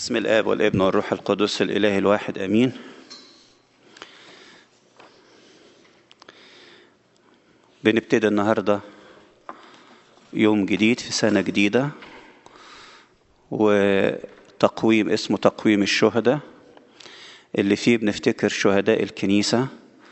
بسم الآب والابن والروح القدس الإله الواحد آمين بنبتدي النهاردة يوم جديد في سنة جديدة وتقويم اسمه تقويم الشهداء اللي فيه بنفتكر شهداء الكنيسة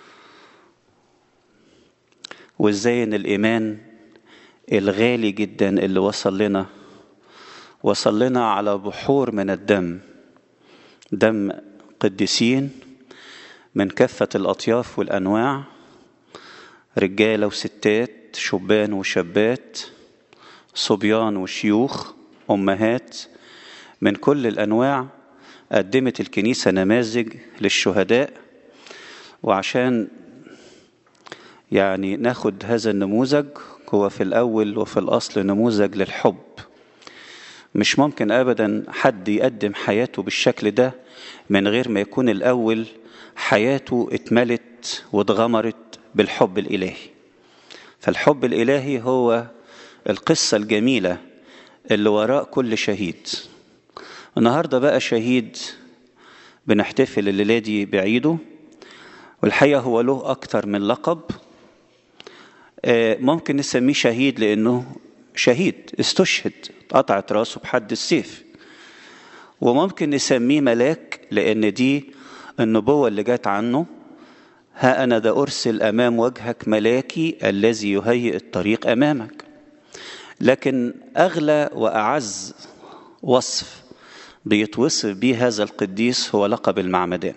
وازاي ان الإيمان الغالي جدا اللي وصل لنا وصل لنا على بحور من الدم دم قديسين من كافة الأطياف والأنواع رجالة وستات شبان وشابات صبيان وشيوخ أمهات من كل الأنواع قدمت الكنيسة نماذج للشهداء وعشان يعني ناخد هذا النموذج هو في الأول وفي الأصل نموذج للحب مش ممكن ابدا حد يقدم حياته بالشكل ده من غير ما يكون الاول حياته اتملت واتغمرت بالحب الالهي فالحب الالهي هو القصه الجميله اللي وراء كل شهيد النهارده بقى شهيد بنحتفل الليله دي بعيده والحقيقه هو له اكتر من لقب ممكن نسميه شهيد لانه شهيد استشهد اتقطعت راسه بحد السيف وممكن نسميه ملاك لان دي النبوه اللي جت عنه ها انا ذا ارسل امام وجهك ملاكي الذي يهيئ الطريق امامك لكن اغلى واعز وصف بيتوصف به هذا القديس هو لقب المعمدان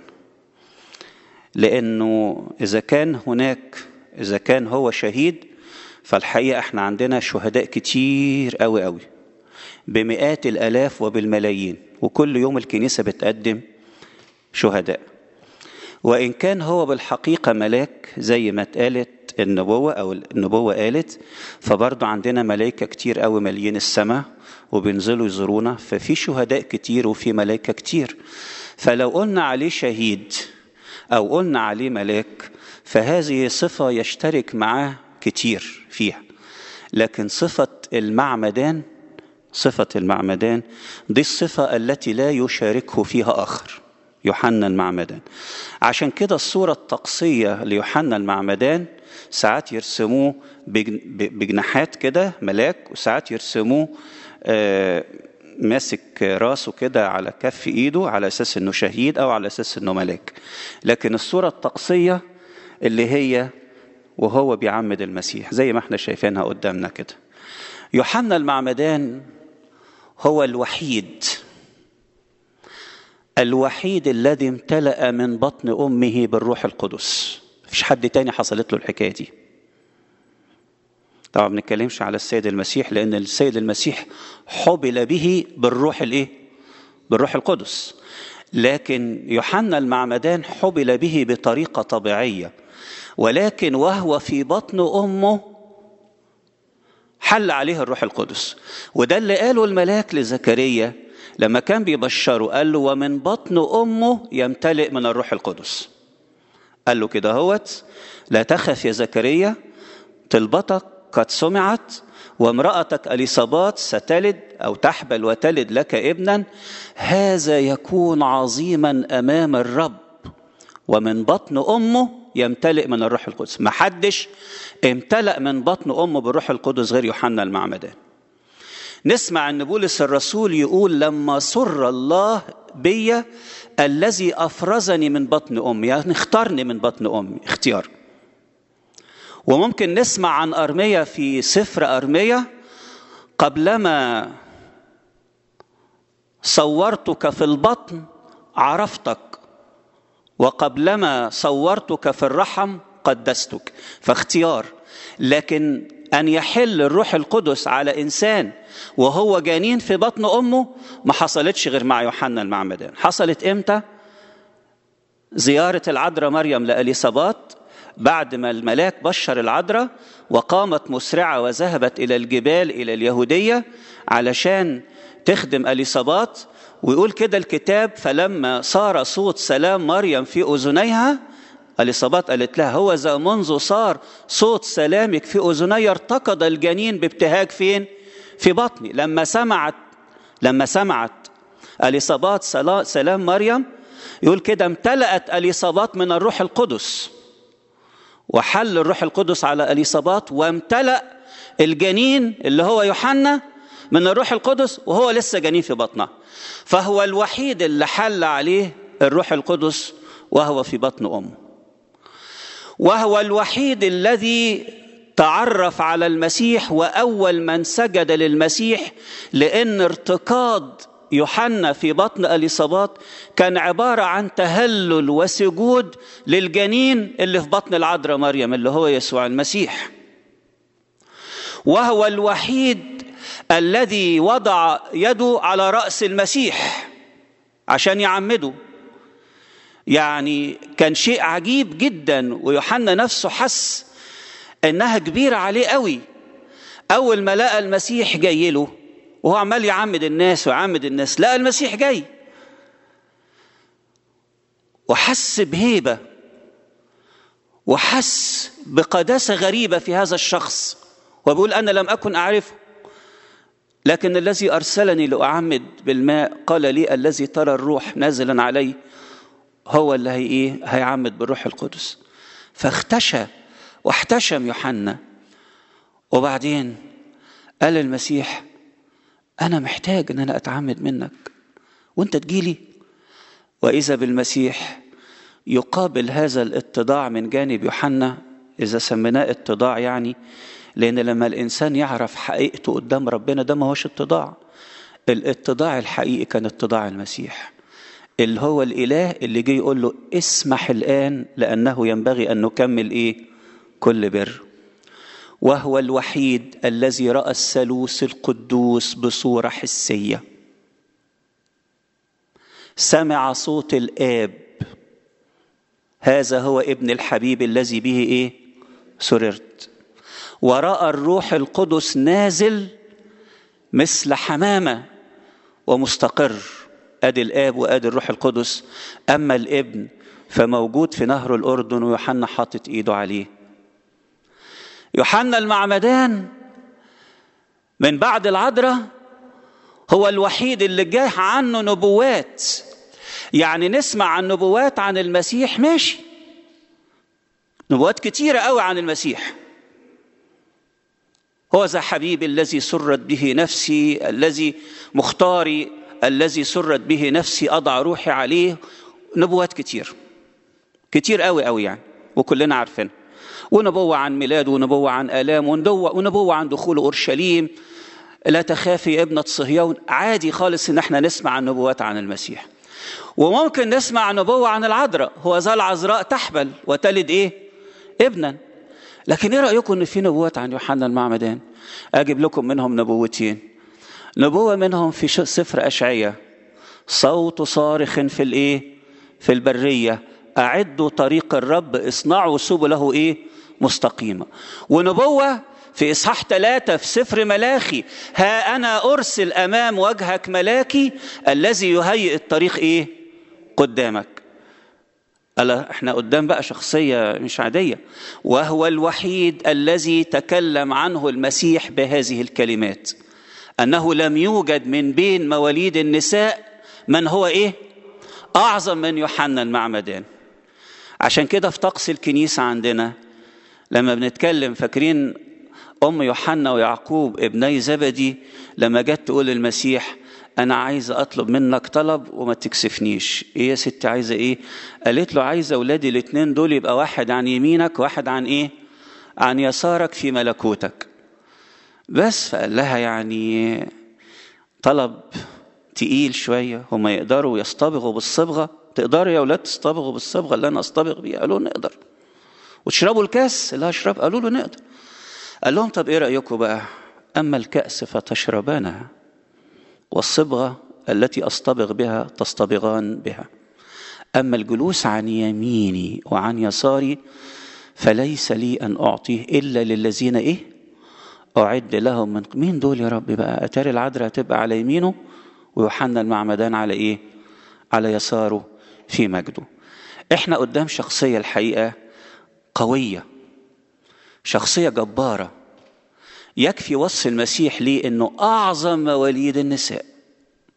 لانه اذا كان هناك اذا كان هو شهيد فالحقيقه احنا عندنا شهداء كتير قوي قوي بمئات الالاف وبالملايين وكل يوم الكنيسه بتقدم شهداء وان كان هو بالحقيقه ملاك زي ما اتقالت النبوه او النبوه قالت فبرضه عندنا ملائكه كتير قوي ماليين السماء وبينزلوا يزورونا ففي شهداء كتير وفي ملائكه كتير فلو قلنا عليه شهيد او قلنا عليه ملاك فهذه صفه يشترك معاه كتير فيها لكن صفة المعمدان صفة المعمدان دي الصفة التي لا يشاركه فيها آخر يوحنا المعمدان عشان كده الصورة الطقسية ليوحنا المعمدان ساعات يرسموه بجناحات كده ملاك وساعات يرسموه آه ماسك راسه كده على كف ايده على اساس انه شهيد او على اساس انه ملاك لكن الصورة الطقسية اللي هي وهو بيعمد المسيح زي ما احنا شايفينها قدامنا كده يوحنا المعمدان هو الوحيد الوحيد الذي امتلأ من بطن أمه بالروح القدس مفيش حد تاني حصلت له الحكاية دي طبعا ما بنتكلمش على السيد المسيح لأن السيد المسيح حبل به بالروح الإيه؟ بالروح القدس لكن يوحنا المعمدان حبل به بطريقة طبيعية ولكن وهو في بطن امه حل عليه الروح القدس وده اللي قاله الملاك لزكريا لما كان بيبشره قال له ومن بطن امه يمتلئ من الروح القدس قال له كده هوت لا تخف يا زكريا طلبتك قد سمعت وامرأتك أليصابات ستلد أو تحبل وتلد لك ابنا هذا يكون عظيما أمام الرب ومن بطن أمه يمتلئ من الروح القدس ما حدش امتلأ من بطن أمه بالروح القدس غير يوحنا المعمدان نسمع أن بولس الرسول يقول لما سر الله بي الذي أفرزني من بطن أمي يعني اختارني من بطن أمي اختيار وممكن نسمع عن أرمية في سفر أرمية قبلما صورتك في البطن عرفتك وقبلما صورتك في الرحم قدستك فاختيار لكن ان يحل الروح القدس على انسان وهو جنين في بطن امه ما حصلتش غير مع يوحنا المعمدان حصلت امتى زياره العذراء مريم لاليصابات بعد ما الملاك بشر العذراء وقامت مسرعه وذهبت الى الجبال الى اليهوديه علشان تخدم اليصابات ويقول كده الكتاب فلما صار صوت سلام مريم في اذنيها اليصابات قالت لها هو ذا منذ صار صوت سلامك في اذني ارتقد الجنين بابتهاج فين؟ في بطني لما سمعت لما سمعت اليصابات سلام مريم يقول كده امتلأت اليصابات من الروح القدس وحل الروح القدس على اليصابات وامتلأ الجنين اللي هو يوحنا من الروح القدس وهو لسه جنين في بطنها فهو الوحيد اللي حل عليه الروح القدس وهو في بطن امه وهو الوحيد الذي تعرف على المسيح واول من سجد للمسيح لان ارتقاد يوحنا في بطن اليصابات كان عباره عن تهلل وسجود للجنين اللي في بطن العذراء مريم اللي هو يسوع المسيح وهو الوحيد الذي وضع يده على راس المسيح عشان يعمده يعني كان شيء عجيب جدا ويوحنا نفسه حس انها كبيره عليه قوي اول ما لقى المسيح جاي له وهو عمال يعمد الناس ويعمد الناس لقى المسيح جاي وحس بهيبه وحس بقداسه غريبه في هذا الشخص وبيقول انا لم اكن اعرفه لكن الذي ارسلني لاعمد بالماء قال لي الذي ترى الروح نازلا علي هو اللي هي ايه هيعمد بالروح القدس فاختشى واحتشم يوحنا وبعدين قال المسيح انا محتاج ان انا اتعمد منك وانت تجيلي واذا بالمسيح يقابل هذا الاتضاع من جانب يوحنا اذا سميناه اتضاع يعني لان لما الانسان يعرف حقيقته قدام ربنا ده ما هوش اتضاع الاتضاع الحقيقي كان اتضاع المسيح اللي هو الاله اللي جه يقول له اسمح الان لانه ينبغي ان نكمل ايه كل بر وهو الوحيد الذي راى الثالوث القدوس بصوره حسيه سمع صوت الاب هذا هو ابن الحبيب الذي به ايه سررت وراى الروح القدس نازل مثل حمامه ومستقر ادي الاب وادي الروح القدس اما الابن فموجود في نهر الاردن ويوحنا حاطط ايده عليه يوحنا المعمدان من بعد العذراء هو الوحيد اللي جاه عنه نبوات يعني نسمع عن نبوات عن المسيح ماشي نبوات كتيرة قوي عن المسيح هو ذا حبيبي الذي سرت به نفسي الذي مختاري الذي سرت به نفسي أضع روحي عليه نبوات كتير كتير قوي قوي يعني وكلنا عارفينها ونبوة عن ميلاده ونبوة عن آلام ونبوة عن دخول أورشليم لا تخافي يا ابنة صهيون عادي خالص إن احنا نسمع عن نبوات عن المسيح وممكن نسمع نبوة عن العذراء هو ذا العذراء تحبل وتلد إيه ابنا لكن ايه رأيكم ان في نبوات عن يوحنا المعمدان اجيب لكم منهم نبوتين نبوة منهم في سفر أشعية صوت صارخ في الايه في البرية أعدوا طريق الرب اصنعوا سبله ايه مستقيمة ونبوة في إصحاح ثلاثة في سفر ملاخي ها أنا أرسل أمام وجهك ملاكي الذي يهيئ الطريق إيه قدامك ألا إحنا قدام بقى شخصية مش عادية وهو الوحيد الذي تكلم عنه المسيح بهذه الكلمات أنه لم يوجد من بين مواليد النساء من هو إيه أعظم من يوحنا المعمدان عشان كده في طقس الكنيسة عندنا لما بنتكلم فاكرين أم يوحنا ويعقوب ابني زبدي لما جت تقول للمسيح أنا عايزة أطلب منك طلب وما تكسفنيش إيه يا ستي عايزة إيه قالت له عايزة أولادي الاتنين دول يبقى واحد عن يمينك واحد عن إيه عن يسارك في ملكوتك بس فقال لها يعني طلب تقيل شوية هما يقدروا يصطبغوا بالصبغة تقدروا يا أولاد تصطبغوا بالصبغة اللي أنا أصطبغ بيها قالوا نقدر وتشربوا الكاس اللي هشرب قالوا له نقدر قال لهم طب ايه رايكم بقى اما الكاس فتشربانها والصبغه التي اصطبغ بها تصطبغان بها اما الجلوس عن يميني وعن يساري فليس لي ان اعطيه الا للذين ايه اعد لهم من مين دول يا رب بقى اتاري العذراء تبقى على يمينه ويوحنا المعمدان على ايه على يساره في مجده احنا قدام شخصيه الحقيقه قويه شخصية جبارة يكفي وصف المسيح ليه انه اعظم مواليد النساء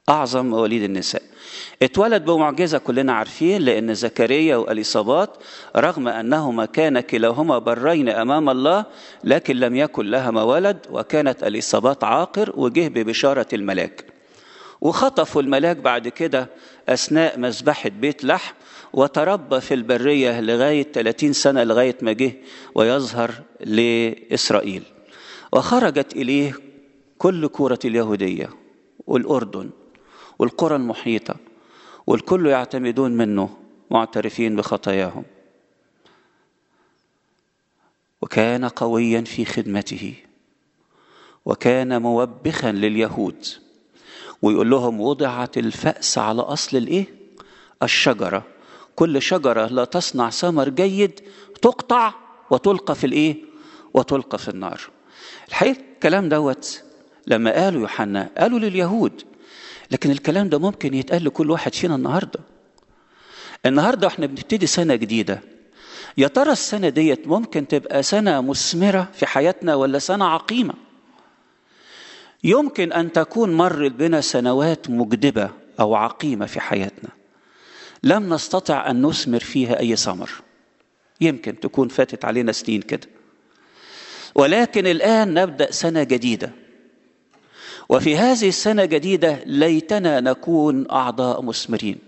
أعظم مواليد النساء اتولد بمعجزة كلنا عارفين لأن زكريا وأليصابات رغم أنهما كان كلاهما برين أمام الله لكن لم يكن لهما ولد وكانت أليصابات عاقر وجه ببشارة الملاك وخطفوا الملاك بعد كده أثناء مذبحة بيت لحم وتربى في البرية لغاية 30 سنة لغاية ما جه ويظهر لإسرائيل وخرجت إليه كل كورة اليهودية والأردن والقرى المحيطة والكل يعتمدون منه معترفين بخطاياهم وكان قويا في خدمته وكان موبخا لليهود ويقول لهم وضعت الفأس على أصل الإيه؟ الشجرة كل شجرة لا تصنع ثمر جيد تقطع وتلقى في الإيه؟ وتلقى في النار الحقيقة الكلام دوت لما قالوا يوحنا قالوا لليهود لكن الكلام ده ممكن يتقال لكل واحد فينا النهارده النهارده احنا بنبتدي سنه جديده يا ترى السنه ديت ممكن تبقى سنه مثمره في حياتنا ولا سنه عقيمه يمكن ان تكون مر بنا سنوات مجدبه او عقيمه في حياتنا لم نستطع ان نثمر فيها اي ثمر يمكن تكون فاتت علينا سنين كده ولكن الان نبدا سنه جديده وفي هذه السنة الجديدة ليتنا نكون أعضاء مثمرين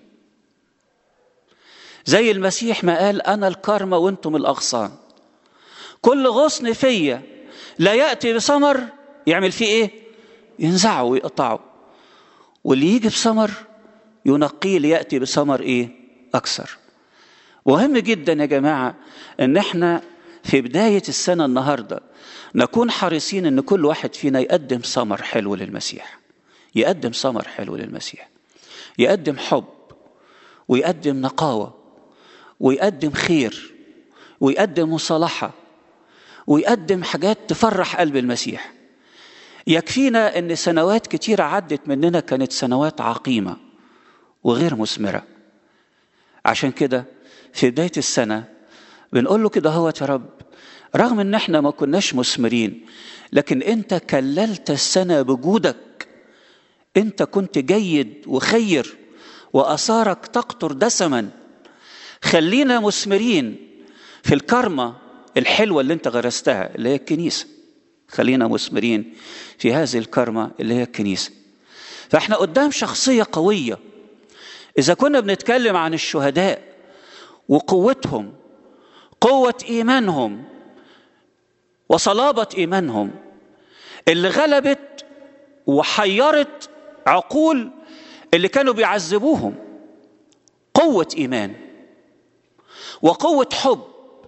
زي المسيح ما قال أنا الكرمة وأنتم الأغصان كل غصن فيا لا يأتي بثمر يعمل فيه إيه؟ ينزعه ويقطعه واللي يجي بثمر ينقيه ليأتي بثمر إيه؟ أكثر مهم جدا يا جماعة إن إحنا في بداية السنة النهاردة نكون حريصين ان كل واحد فينا يقدم ثمر حلو للمسيح يقدم ثمر حلو للمسيح يقدم حب ويقدم نقاوه ويقدم خير ويقدم مصالحه ويقدم حاجات تفرح قلب المسيح يكفينا ان سنوات كتيره عدت مننا كانت سنوات عقيمه وغير مثمره عشان كده في بدايه السنه بنقول له كده هو يا رب رغم ان احنا ما كناش مثمرين لكن انت كللت السنه بجودك انت كنت جيد وخير واثارك تقطر دسما خلينا مثمرين في الكرمه الحلوه اللي انت غرستها اللي هي الكنيسه خلينا مثمرين في هذه الكرمه اللي هي الكنيسه فاحنا قدام شخصيه قويه اذا كنا بنتكلم عن الشهداء وقوتهم قوه ايمانهم وصلابة إيمانهم اللي غلبت وحيرت عقول اللي كانوا بيعذبوهم قوة إيمان وقوة حب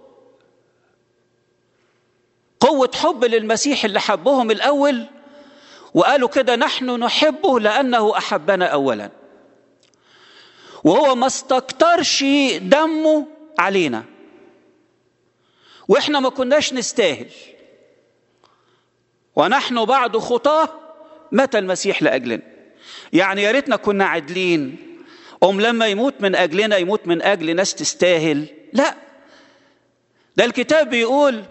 قوة حب للمسيح اللي حبهم الأول وقالوا كده نحن نحبه لأنه أحبنا أولا وهو ما استكترش دمه علينا واحنا ما كناش نستاهل ونحن بعد خطاه مات المسيح لاجلنا يعني يا ريتنا كنا عادلين ام لما يموت من اجلنا يموت من اجل ناس تستاهل لا ده الكتاب بيقول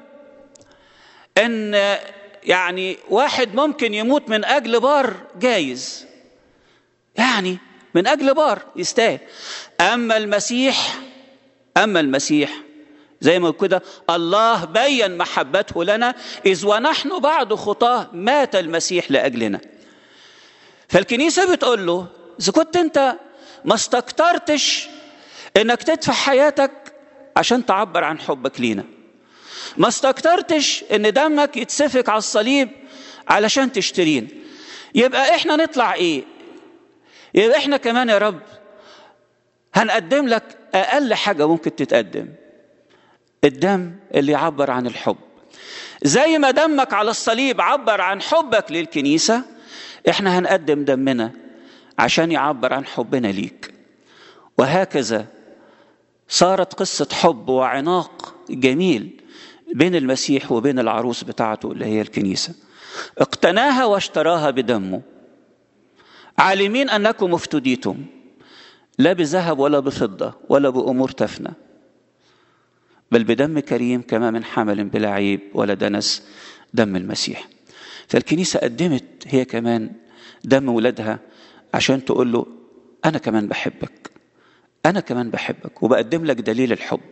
ان يعني واحد ممكن يموت من اجل بار جايز يعني من اجل بار يستاهل اما المسيح اما المسيح زي ما كده الله بين محبته لنا إذ ونحن بعد خطاه مات المسيح لأجلنا فالكنيسة بتقول له إذا كنت أنت ما استكترتش إنك تدفع حياتك عشان تعبر عن حبك لينا ما استكترتش إن دمك يتسفك على الصليب علشان تشترينا يبقى إحنا نطلع إيه يبقى إحنا كمان يا رب هنقدم لك أقل حاجة ممكن تتقدم الدم اللي يعبر عن الحب زي ما دمك على الصليب عبر عن حبك للكنيسة احنا هنقدم دمنا عشان يعبر عن حبنا ليك وهكذا صارت قصة حب وعناق جميل بين المسيح وبين العروس بتاعته اللي هي الكنيسة اقتناها واشتراها بدمه عالمين أنكم افتديتم لا بذهب ولا بفضة ولا بأمور تفنى بل بدم كريم كما من حمل بلا عيب ولا دنس دم المسيح فالكنيسة قدمت هي كمان دم ولادها عشان تقول له أنا كمان بحبك أنا كمان بحبك وبقدم لك دليل الحب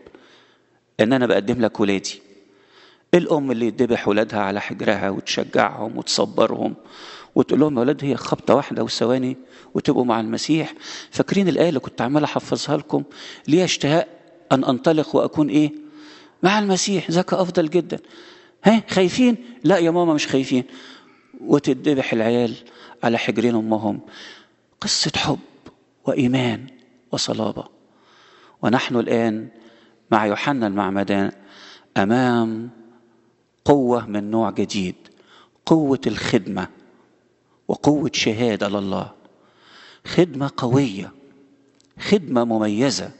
إن أنا بقدم لك ولادي الأم اللي تذبح ولادها على حجرها وتشجعهم وتصبرهم وتقول لهم يا ولاد هي خبطة واحدة وثواني وتبقوا مع المسيح فاكرين الآية اللي كنت عمال أحفظها لكم لي اشتهاء أن أنطلق وأكون إيه مع المسيح ذاك أفضل جدا ها خايفين لا يا ماما مش خايفين وتذبح العيال على حجرين أمهم قصة حب وإيمان وصلابة ونحن الآن مع يوحنا المعمدان أمام قوة من نوع جديد قوة الخدمة وقوة شهادة لله خدمة قوية خدمة مميزة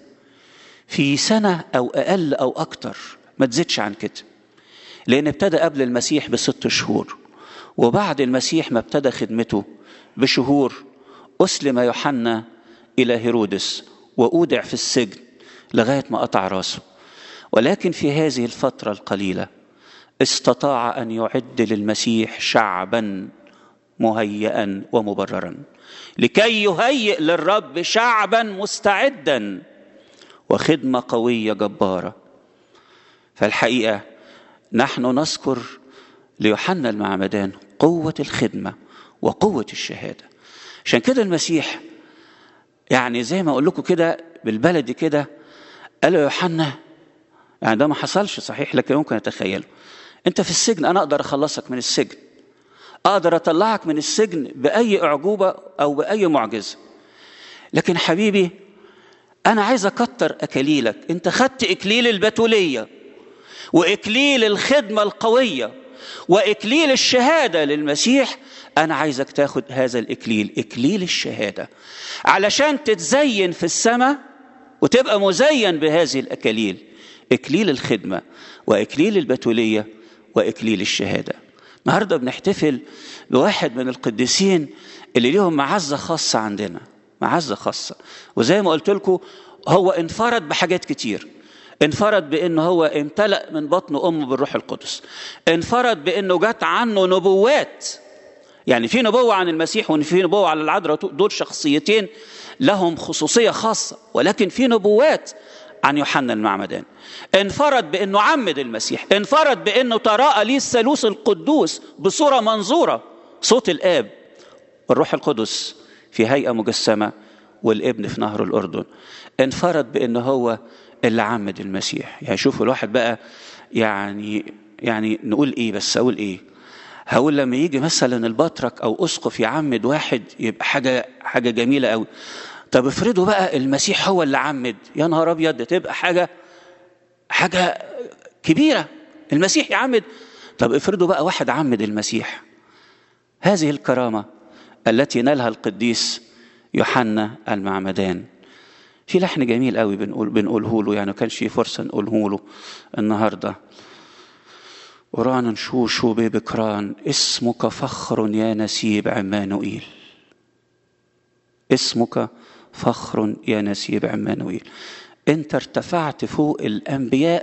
في سنة أو أقل أو أكتر ما تزيدش عن كده لأن ابتدى قبل المسيح بست شهور وبعد المسيح ما ابتدى خدمته بشهور أسلم يوحنا إلى هيرودس وأودع في السجن لغاية ما قطع راسه ولكن في هذه الفترة القليلة استطاع أن يعد للمسيح شعبا مهيئا ومبررا لكي يهيئ للرب شعبا مستعدا وخدمة قوية جبارة فالحقيقة نحن نذكر ليوحنا المعمدان قوة الخدمة وقوة الشهادة عشان كده المسيح يعني زي ما أقول لكم كده بالبلدي كده قال له يوحنا يعني ده ما حصلش صحيح لكن ممكن أتخيله أنت في السجن أنا أقدر أخلصك من السجن أقدر أطلعك من السجن بأي أعجوبة أو بأي معجزة لكن حبيبي أنا عايز أكتر أكاليلك أنت خدت إكليل البتولية وإكليل الخدمة القوية وإكليل الشهادة للمسيح أنا عايزك تاخد هذا الإكليل إكليل الشهادة علشان تتزين في السماء وتبقى مزين بهذه الأكاليل إكليل الخدمة وإكليل البتولية وإكليل الشهادة النهاردة بنحتفل بواحد من القديسين اللي ليهم معزة خاصة عندنا معزة خاصة وزي ما قلت لكم هو انفرد بحاجات كتير انفرد بانه هو امتلأ من بطن امه بالروح القدس انفرد بانه جت عنه نبوات يعني في نبوة عن المسيح وفي نبوة على العذراء دول شخصيتين لهم خصوصية خاصة ولكن في نبوات عن يوحنا المعمدان انفرد بانه عمد المسيح انفرد بانه تراءى ليه الثالوث القدوس بصورة منظورة صوت الاب والروح القدس في هيئة مجسمة والابن في نهر الأردن انفرد بانه هو اللي عمد المسيح يعني شوفوا الواحد بقى يعني يعني نقول ايه بس اقول ايه هقول لما يجي مثلا البطرك او اسقف يعمد واحد يبقى حاجه حاجه جميله قوي طب افرضوا بقى المسيح هو اللي عمد يا نهار ابيض ده تبقى حاجه حاجه كبيره المسيح يعمد طب افرضوا بقى واحد عمد المسيح هذه الكرامه التي نالها القديس يوحنا المعمدان في لحن جميل قوي بنقول بنقوله له يعني ما كانش في فرصه نقوله له النهارده ورانا نشوشو ببكران اسمك فخر يا نسيب عمانوئيل اسمك فخر يا نسيب عمانوئيل انت ارتفعت فوق الانبياء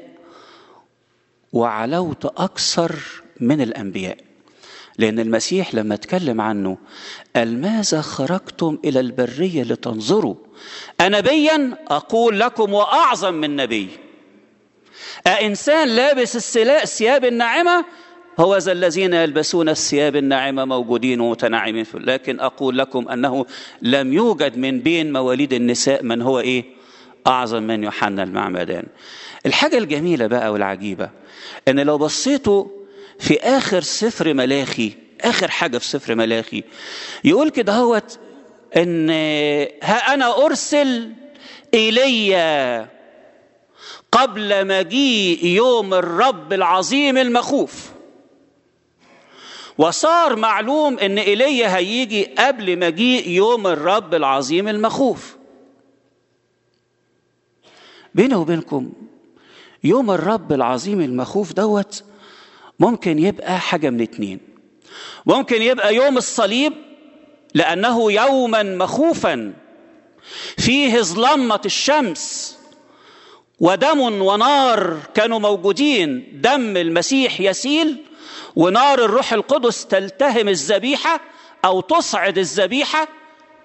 وعلوت اكثر من الانبياء لأن المسيح لما اتكلم عنه قال ماذا خرجتم إلى البرية لتنظروا أنبيا أقول لكم وأعظم من نبي أإنسان لابس الثياب الناعمة هو ذا الذين يلبسون الثياب الناعمة موجودين ومتنعمين لكن أقول لكم أنه لم يوجد من بين مواليد النساء من هو إيه أعظم من يوحنا المعمدان الحاجة الجميلة بقى والعجيبة أن لو بصيتوا في آخر سفر ملاخي آخر حاجة في سفر ملاخي يقول كده هوت إن ها أنا أرسل إلي قبل مجيء يوم الرب العظيم المخوف وصار معلوم ان ايليا هيجي قبل مجيء يوم الرب العظيم المخوف بيني وبينكم يوم الرب العظيم المخوف دوت ممكن يبقى حاجة من اتنين ممكن يبقى يوم الصليب لأنه يوما مخوفا فيه ظلمة الشمس ودم ونار كانوا موجودين دم المسيح يسيل ونار الروح القدس تلتهم الذبيحة أو تصعد الذبيحة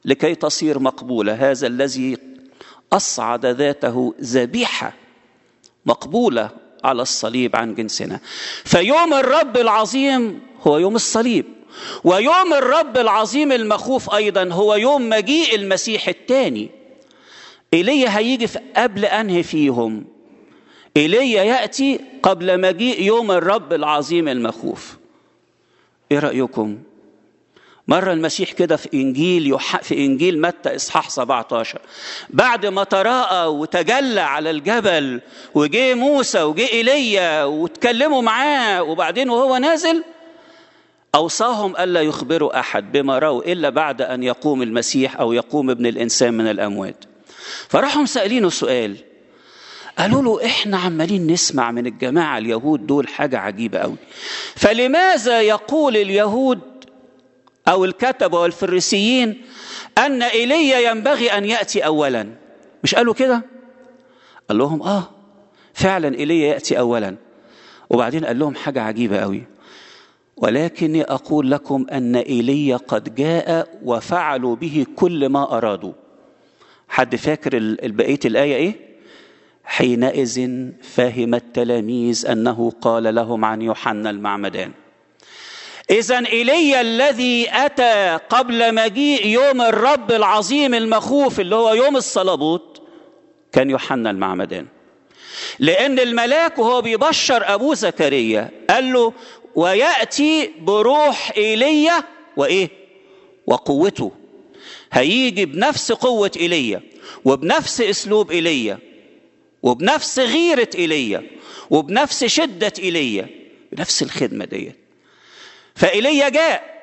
لكي تصير مقبولة هذا الذي أصعد ذاته ذبيحة مقبولة على الصليب عن جنسنا فيوم الرب العظيم هو يوم الصليب ويوم الرب العظيم المخوف أيضا هو يوم مجيء المسيح الثاني إيليا هيجي في قبل أنهي فيهم إيليا يأتي قبل مجيء يوم الرب العظيم المخوف إيه رأيكم؟ مرة المسيح كده في إنجيل يح... في إنجيل متى إصحاح 17 بعد ما تراءى وتجلى على الجبل وجه موسى وجه إيليا واتكلموا معاه وبعدين وهو نازل أوصاهم ألا يخبروا أحد بما رأوا إلا بعد أن يقوم المسيح أو يقوم ابن الإنسان من الأموات فراحوا مسألينه سؤال قالوا له احنا عمالين نسمع من الجماعة اليهود دول حاجة عجيبة قوي فلماذا يقول اليهود أو الكتبة والفريسيين أن إيليا ينبغي أن يأتي أولا مش قالوا كده قال لهم آه فعلا إيليا يأتي أولا وبعدين قال لهم حاجة عجيبة قوي ولكني أقول لكم أن إيليا قد جاء وفعلوا به كل ما أرادوا حد فاكر بقية الآية إيه؟ حينئذ فهم التلاميذ أنه قال لهم عن يوحنا المعمدان إذا إيليا الذي أتى قبل مجيء يوم الرب العظيم المخوف اللي هو يوم الصلبوت كان يوحنا المعمدان لأن الملاك وهو بيبشر أبوه زكريا قال له ويأتي بروح إيليا وإيه؟ وقوته هيجي بنفس قوة إيليا وبنفس أسلوب إيليا وبنفس غيرة إيليا وبنفس شدة إيليا بنفس الخدمة ديت فإيليا جاء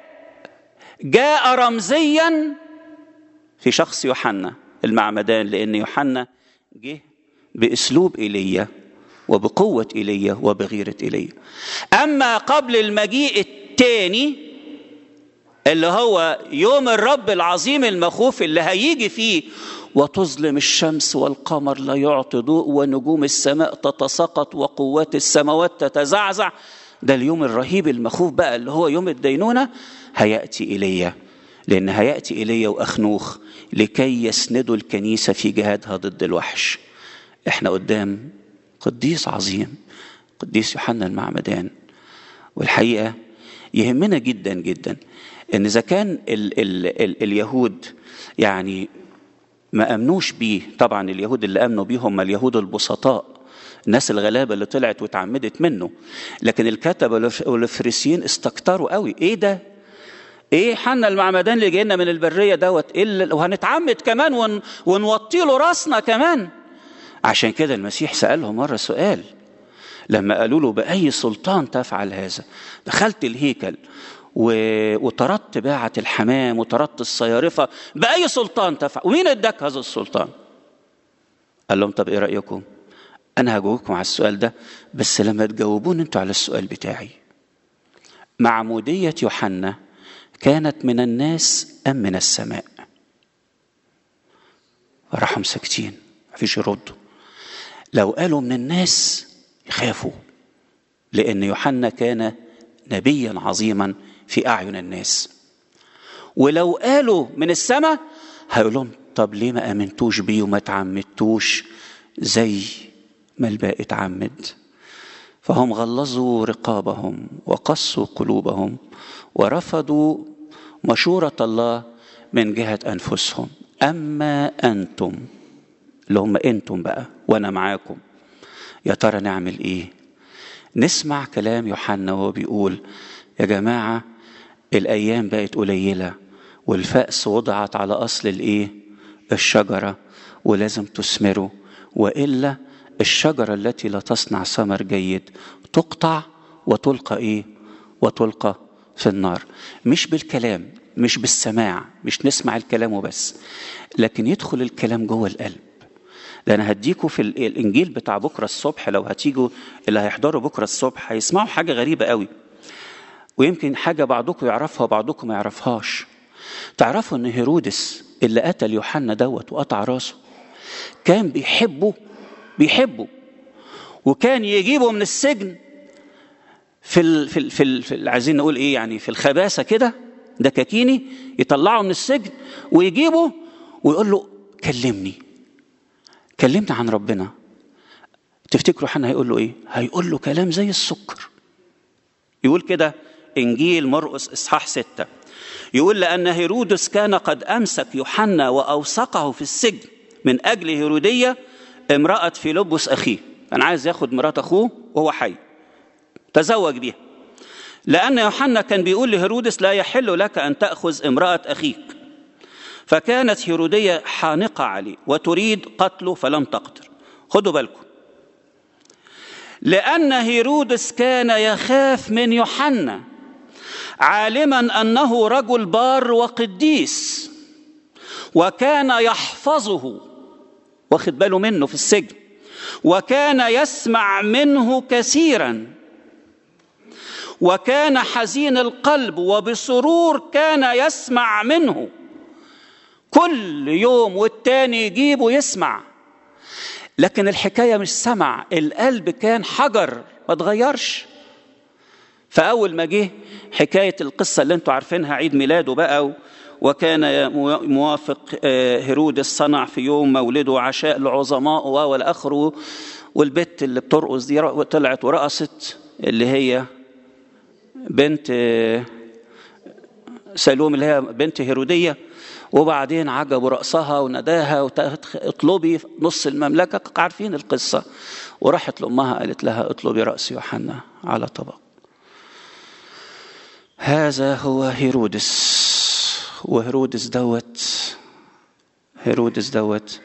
جاء رمزيا في شخص يوحنا المعمدان لأن يوحنا جه بأسلوب إيليا وبقوة إيليا وبغيرة إيليا أما قبل المجيء الثاني اللي هو يوم الرب العظيم المخوف اللي هيجي فيه وتظلم الشمس والقمر لا يعطي ضوء ونجوم السماء تتساقط وقوات السماوات تتزعزع ده اليوم الرهيب المخوف بقى اللي هو يوم الدينونة هيأتي إلي لأن هيأتي إلي وأخنوخ لكي يسندوا الكنيسة في جهادها ضد الوحش احنا قدام قديس عظيم قديس يوحنا المعمدان والحقيقة يهمنا جدا جدا ان اذا كان ال ال ال اليهود يعني ما امنوش بيه طبعا اليهود اللي امنوا بيه هم اليهود البسطاء الناس الغلابة اللي طلعت واتعمدت منه لكن الكتبة والفريسيين استكتروا قوي ايه ده ايه حنا المعمدان اللي جاينا من البرية دوت إيه وهنتعمد كمان ون ونوطي له راسنا كمان عشان كده المسيح سأله مرة سؤال لما قالوا له بأي سلطان تفعل هذا دخلت الهيكل و... وطردت باعة الحمام وطردت الصيارفة بأي سلطان تفعل ومين اداك هذا السلطان قال لهم طب ايه رأيكم أنا هجاوبكم على السؤال ده بس لما تجاوبون أنتوا على السؤال بتاعي معمودية يوحنا كانت من الناس أم من السماء راحوا ساكتين مفيش يردوا لو قالوا من الناس يخافوا لأن يوحنا كان نبيا عظيما في أعين الناس ولو قالوا من السماء هيقول لهم طب ليه ما امنتوش بيه وما تعمدتوش زي ما الباقي اتعمد فهم غلظوا رقابهم وقصوا قلوبهم ورفضوا مشورة الله من جهة أنفسهم أما أنتم اللي هم أنتم بقى وأنا معاكم يا ترى نعمل إيه نسمع كلام يوحنا وهو بيقول يا جماعة الأيام بقت قليلة والفأس وضعت على أصل الإيه الشجرة ولازم تثمره وإلا الشجرة التي لا تصنع ثمر جيد تقطع وتلقى إيه وتلقى في النار مش بالكلام مش بالسماع مش نسمع الكلام وبس لكن يدخل الكلام جوه القلب ده انا هديكوا في الانجيل بتاع بكره الصبح لو هتيجوا اللي هيحضروا بكره الصبح هيسمعوا حاجه غريبه قوي ويمكن حاجه بعضكم يعرفها وبعضكم ما يعرفهاش تعرفوا ان هيرودس اللي قتل يوحنا دوت وقطع راسه كان بيحبه بيحبه وكان يجيبه من السجن في ال في ال في, ال في ال عايزين نقول ايه يعني في الخباثه كده دكاكيني يطلعه من السجن ويجيبه ويقول له كلمني كلمني عن ربنا تفتكروا حنا هيقول له ايه هيقول له كلام زي السكر يقول كده انجيل مرقس اصحاح ستة يقول لان هيرودس كان قد امسك يوحنا واوثقه في السجن من اجل هيروديه امراه فيلبس اخيه كان عايز ياخد مرات اخوه وهو حي تزوج بيها لأن يوحنا كان بيقول لهيرودس لا يحل لك أن تأخذ امرأة أخيك فكانت هيرودية حانقة عليه وتريد قتله فلم تقدر خدوا بالكم لأن هيرودس كان يخاف من يوحنا عالما أنه رجل بار وقديس وكان يحفظه واخد باله منه في السجن وكان يسمع منه كثيرا وكان حزين القلب وبسرور كان يسمع منه كل يوم والتاني يجيبه يسمع لكن الحكاية مش سمع القلب كان حجر ما تغيرش فأول ما جه حكاية القصة اللي انتوا عارفينها عيد ميلاده بقى وكان موافق هيرودس صنع في يوم مولده عشاء العظماء والآخر والبت اللي بترقص دي طلعت ورقصت اللي هي بنت سلوم اللي هي بنت هيرودية وبعدين عجبوا رأسها ونداها اطلبي نص المملكة عارفين القصة وراحت لأمها قالت لها اطلبي رأس يوحنا على طبق هذا هو هيرودس وهيرودس دوت هيرودس دوت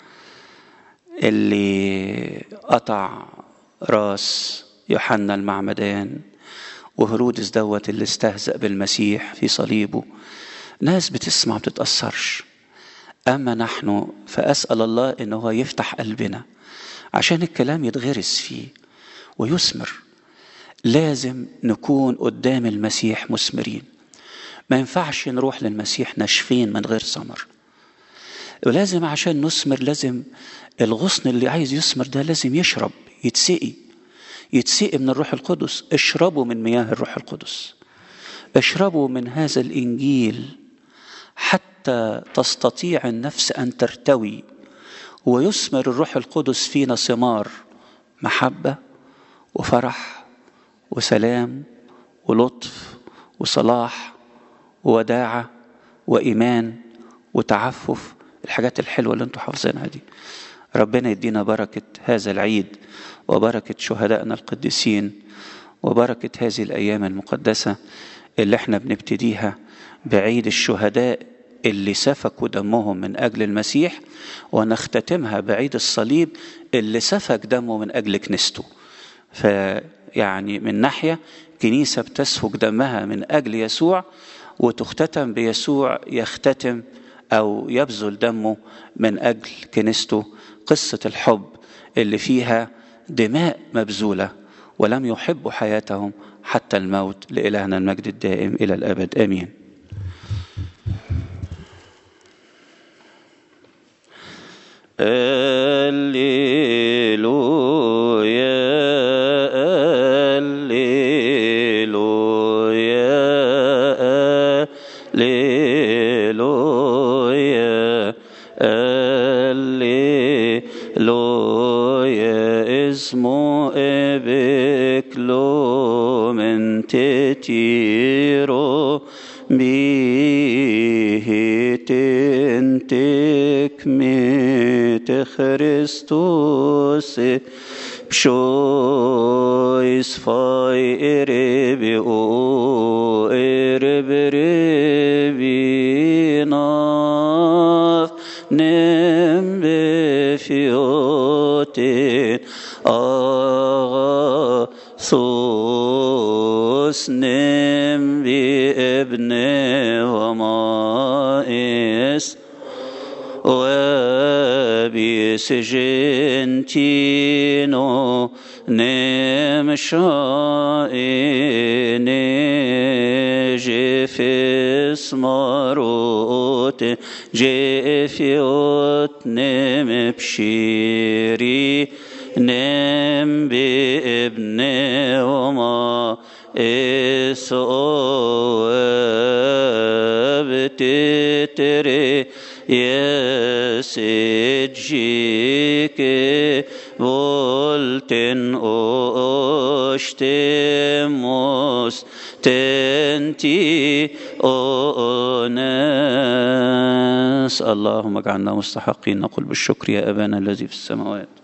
اللي قطع راس يوحنا المعمدان وهرودس دوت اللي استهزأ بالمسيح في صليبه ناس بتسمع بتتأثرش أما نحن فأسأل الله إن هو يفتح قلبنا عشان الكلام يتغرس فيه ويثمر لازم نكون قدام المسيح مثمرين ما ينفعش نروح للمسيح ناشفين من غير ثمر ولازم عشان نثمر لازم الغصن اللي عايز يثمر ده لازم يشرب يتسقي يتسقي من الروح القدس اشربوا من مياه الروح القدس اشربوا من هذا الانجيل حتى تستطيع النفس ان ترتوي ويثمر الروح القدس فينا ثمار محبه وفرح وسلام ولطف وصلاح ووداعه وايمان وتعفف الحاجات الحلوه اللي انتم حافظينها دي ربنا يدينا بركه هذا العيد وبركه شهدائنا القديسين وبركه هذه الايام المقدسه اللي احنا بنبتديها بعيد الشهداء اللي سفكوا دمهم من اجل المسيح ونختتمها بعيد الصليب اللي سفك دمه من اجل كنيسته فيعني من ناحيه كنيسه بتسفك دمها من اجل يسوع وتختتم بيسوع يختتم او يبذل دمه من اجل كنيسته قصه الحب اللي فيها دماء مبذوله ولم يحبوا حياتهم حتى الموت لإلهنا المجد الدائم إلى الأبد آمين هللويا هللويا هللويا هللويا اسمه ابك لو من تتيرو به تنتك ميت خريستوس بشويس فاي اربي او اربي ربي ناف نم بفيوتين آغا ثوس نم بابن ومائس وبسجنتينو نم شائن جفس ماروت جفيوت نم بشيري نم بابن وما إسوى سجيك volten oštemos تنتي أونس اللهم اجعلنا مستحقين نقول بالشكر يا أبانا الذي في السماوات